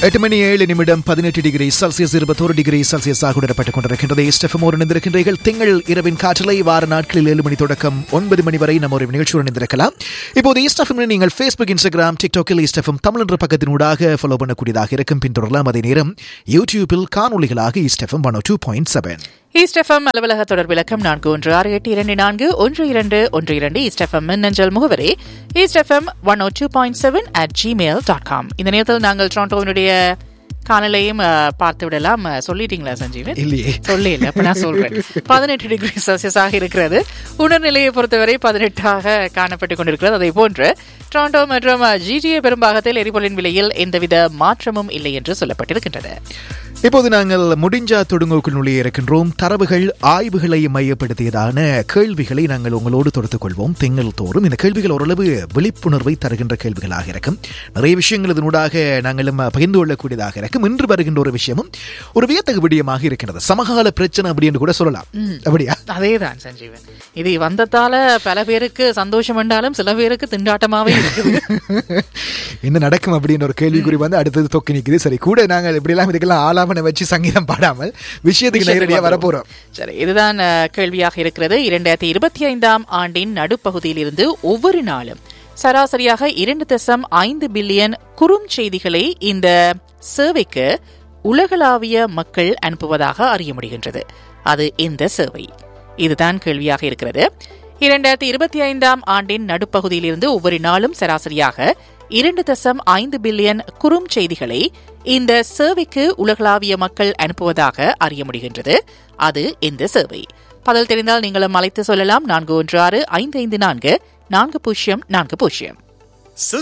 எட்டு மணி ஏழு நிமிடம் பதினெட்டு டிகிரி செல்சியஸ் இருபத்தோரு டிகிரி செல்சியஸாக உணரப்பட்டுக் கொண்டிருக்கின்றது ஸ்டெஃபம் ஒரு இணைந்திருக்கின்றீர்கள் திங்கள் இரவின் காற்றலை வார நாட்களில் ஏழு மணி தொடக்கம் ஒன்பது மணி வரை நம்ம ஒரு நிகழ்ச்சியுடன் இணைந்திருக்கலாம் இப்போது ஈஸ்டஃபம் நீங்கள் ஃபேஸ்புக் இன்ஸ்டாகிராம் டிக்டாக்கில் ஈஸ்டஃபம் தமிழ் என்ற பக்கத்தினூடாக ஃபாலோ பண்ணக்கூடியதாக இருக்கும் பின்தொடரலாம் அதே நேரம் யூடியூபில் காணொலிகளாக East FM one two point seven East FM அலுவலக தொடர் விளக்கம் நான்கு ஒன்று ஆறு எட்டு இரண்டு நான்கு ஒன்று இரண்டு ஒன்று இரண்டு ஈஸ்ட் எஃப்எம் மின்னஞ்சல் முகவரி East FM one O two point seven at Gmail dot com இந்த நேரத்தில் நாங்கள் டொரண்டோவினுடைய காணலையும் அஹ், பார்த்து விடலாம் அஹ், சொல்லிட்டீங்களா சஞ்சீவன் இல்லையே சொல்லி இல்லை அப்ப நான் சொல்றேன் பதினெட்டு டிகிரி செல்சியஸாக இருக்கிறது உணர்நிலையை பொறுத்தவரை பதினெட்டாக காணப்பட்டுக் கொண்டிருக்கிறது அதே போன்று டொரண்டோ மற்றும் ஜிடிஏ பெரும்பாகத்தில் எரிபொருளின் விலையில் எந்தவித மாற்றமும் இல்லை என்று சொல்லப்பட்டிருக்கின்றது இப்போது நாங்கள் முடிஞ்சா தொடுங்கோக்குள் நுழைய இருக்கின்றோம் தரவுகள் ஆய்வுகளை மையப்படுத்தியதான கேள்விகளை நாங்கள் உங்களோடு தொடுத்துக் கொள்வோம் திங்கள் தோறும் இந்த கேள்விகள் ஓரளவு விழிப்புணர்வை தருகின்ற கேள்விகளாக இருக்கும் நிறைய விஷயங்கள் இதனூடாக நாங்களும் பகிர்ந்து கொள்ளக்கூடியதாக இருக்கும் இன்று வருகின்ற ஒரு விஷயமும் ஒரு வியத்தகு விடயமாக இருக்கின்றது சமகால பிரச்சனை அப்படின்னு கூட சொல்லலாம் அப்படியா அதேதான் சஞ்சீவன் இது வந்ததால பல பேருக்கு சந்தோஷம் என்றாலும் சில பேருக்கு திண்டாட்டமாவே இருக்குது என்ன நடக்கும் அப்படின்னு ஒரு கேள்விக்குறி வந்து அடுத்தது தொக்கி நிக்குது சரி கூட நாங்கள் இப்படியெல்லாம் இதுக்கெல்லாம் ஆலாமனை வச்சு சங்கீதம் பாடாமல் விஷயத்துக்கு நேரடியாக வரப்போறோம் சரி இதுதான் அஹ், கேள்வியாக இருக்கிறது இரண்டாயிரத்தி இருபத்தி ஐந்தாம் ஆண்டின் நடுப்பகுதியில் இருந்து ஒவ்வொரு நாளும் சராசரியாக இரண்டு தசம் ஐந்து பில்லியன் குறுஞ்செய்திகளை இந்த சேவைக்கு உலகளாவிய மக்கள் அனுப்புவதாக அறிய முடிகின்றது அது இந்த சேவை இதுதான் கேள்வியாக இருக்கிறது இரண்டாயிரத்தி இருபத்தி ஐந்தாம் ஆண்டின் நடுப்பகுதியில் இருந்து ஒவ்வொரு நாளும் சராசரியாக இரண்டு தசம் ஐந்து பில்லியன் குறுஞ்செய்திகளை இந்த சேவைக்கு உலகளாவிய மக்கள் அனுப்புவதாக அறிய முடிகின்றது அது இந்த சேவை பதில் தெரிந்தால் நீங்களும் அழைத்து சொல்லலாம் நான்கு ஒன்று ஆறு ஐந்து ஐந்து நான்கு நான்கு பூஜ்ஜியம் நான்கு பூஜ்ஜியம்